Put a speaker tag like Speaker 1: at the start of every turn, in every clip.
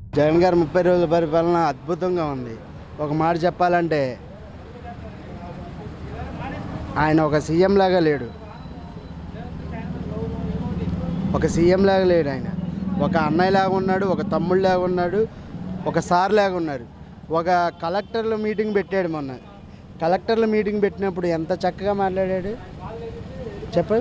Speaker 1: జగన్ గారు ముప్పై రోజుల పరిపాలన అద్భుతంగా ఉంది ఒక మాట చెప్పాలంటే ఆయన ఒక సీఎం లాగా లేడు ఒక సీఎం లాగా లేడు ఆయన ఒక అన్నయ్య లాగా ఉన్నాడు ఒక తమ్ముడు లాగా ఉన్నాడు ఒక సార్ లాగా ఉన్నారు ఒక కలెక్టర్ల మీటింగ్ పెట్టాడు మొన్న కలెక్టర్ల మీటింగ్ పెట్టినప్పుడు ఎంత చక్కగా మాట్లాడాడు చెప్పు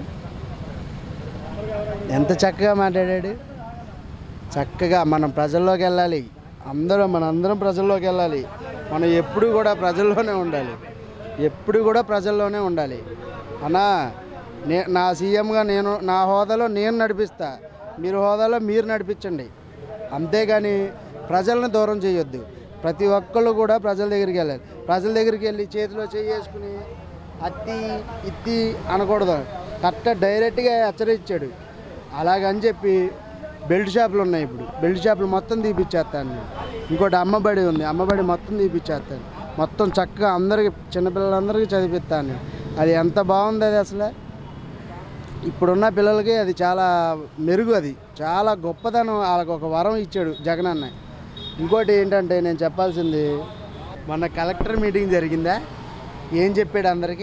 Speaker 1: ఎంత చక్కగా మాట్లాడాడు చక్కగా మనం ప్రజల్లోకి వెళ్ళాలి అందరం మన అందరం ప్రజల్లోకి వెళ్ళాలి మనం ఎప్పుడు కూడా ప్రజల్లోనే ఉండాలి ఎప్పుడు కూడా ప్రజల్లోనే ఉండాలి అన్నా నే నా సీఎంగా నేను నా హోదాలో నేను నడిపిస్తా మీరు హోదాలో మీరు నడిపించండి అంతేగాని ప్రజలను దూరం చేయొద్దు ప్రతి ఒక్కళ్ళు కూడా ప్రజల దగ్గరికి వెళ్ళాలి ప్రజల దగ్గరికి వెళ్ళి చేతిలో చేసుకుని అత్తి ఇత్తి అనకూడదు కట్ట డైరెక్ట్గా హెచ్చరించాడు అలాగని చెప్పి బెల్ట్ షాపులు ఉన్నాయి ఇప్పుడు బెల్ట్ షాపులు మొత్తం తీపిచ్చేస్తాను నేను ఇంకోటి అమ్మబడి ఉంది అమ్మబడి మొత్తం తీపిచ్చేస్తాను మొత్తం చక్కగా అందరికి చిన్నపిల్లలందరికీ చదివిస్తాను నేను అది ఎంత బాగుంది అది అసలు ఇప్పుడున్న పిల్లలకి అది చాలా మెరుగు అది చాలా గొప్పతనం వాళ్ళకి ఒక వరం ఇచ్చాడు జగన్ అన్న ఇంకోటి ఏంటంటే నేను చెప్పాల్సింది మొన్న కలెక్టర్ మీటింగ్ జరిగిందా ఏం చెప్పాడు అందరికీ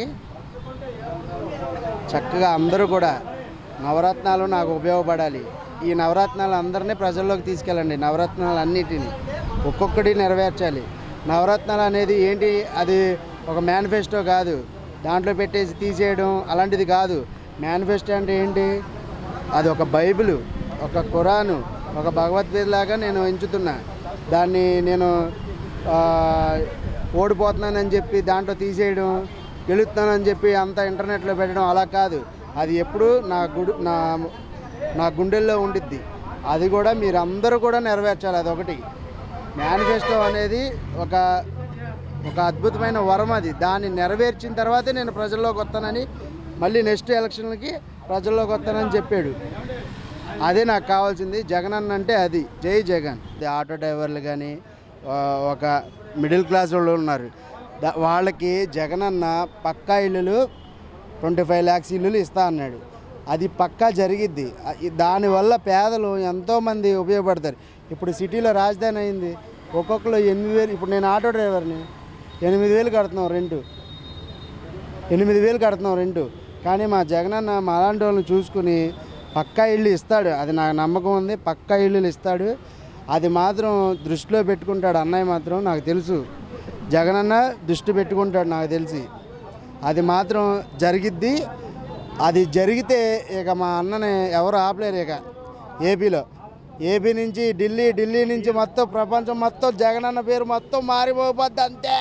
Speaker 1: చక్కగా అందరూ కూడా నవరత్నాలు నాకు ఉపయోగపడాలి ఈ నవరత్నాలు అందరినీ ప్రజల్లోకి తీసుకెళ్ళండి నవరత్నాలు అన్నిటిని ఒక్కొక్కటి నెరవేర్చాలి నవరత్నాలు అనేది ఏంటి అది ఒక మేనిఫెస్టో కాదు దాంట్లో పెట్టేసి తీసేయడం అలాంటిది కాదు మేనిఫెస్టో అంటే ఏంటి అది ఒక బైబిల్ ఒక ఖురాను ఒక భగవద్గీత లాగా నేను ఎంచుతున్నా దాన్ని నేను ఆ, ఓడిపోతున్నానని చెప్పి దాంట్లో తీసేయడం గెలుస్తున్నానని చెప్పి అంతా ఇంటర్నెట్లో పెట్టడం అలా కాదు అది ఎప్పుడు నా గుడు నా నా గుండెల్లో ఉండిద్ది అది కూడా మీరు అందరూ కూడా నెరవేర్చాలి అది ఒకటి మేనిఫెస్టో అనేది ఒక ఒక అద్భుతమైన వరం అది దాన్ని నెరవేర్చిన తర్వాతే నేను ప్రజల్లోకి వస్తానని మళ్ళీ నెక్స్ట్ ఎలక్షన్లకి ప్రజల్లోకి వస్తానని చెప్పాడు అదే నాకు కావాల్సింది జగన్ అన్న అంటే అది జై జగన్ ఇది ఆటో డ్రైవర్లు కానీ ఒక మిడిల్ క్లాస్ వాళ్ళు ఉన్నారు దా- వాళ్ళకి జగన్ అన్న పక్కా ఇల్లులు ట్వంటీ ఫైవ్ ల్యాక్స్ ఇల్లులు ఇస్తా అన్నాడు అది పక్కా జరిగిద్ది అ- ఈ- దానివల్ల పేదలు ఎంతోమంది ఉపయోగపడతారు ఇప్పుడు సిటీలో రాజధాని అయింది ఒక్కొక్కరు ఎనిమిది వేలు ఇప్పుడు నేను ఆటో డ్రైవర్ని ఎనిమిది వేలు కడుతున్నాం రెంటు ఎనిమిది వేలు కడుతున్నాం రెంటు కానీ మా జగనన్న మా అలాంటి వాళ్ళని చూసుకుని పక్కా ఇల్లు ఇస్తాడు అది నాకు నమ్మకం ఉంది పక్కా ఇల్లులు ఇస్తాడు అది మాత్రం దృష్టిలో పెట్టుకుంటాడు అన్నయ్య మాత్రం నాకు తెలుసు జగనన్న దృష్టి పెట్టుకుంటాడు నాకు తెలిసి అది మాత్రం జరిగిద్ది అది జరిగితే ఇక మా అన్నని ఎవరు ఆపలేరు ఇక ఏపీలో ఏపీ నుంచి ఢిల్లీ ఢిల్లీ నుంచి మొత్తం ప్రపంచం మొత్తం జగనన్న పేరు మొత్తం మారిపోద్ది అంతే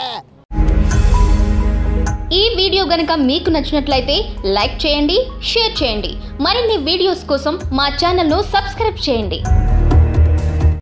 Speaker 2: ఈ వీడియో గనుక మీకు నచ్చినట్లయితే లైక్ చేయండి షేర్ చేయండి మరిన్ని వీడియోస్ కోసం మా ఛానల్ను సబ్స్క్రైబ్ చేయండి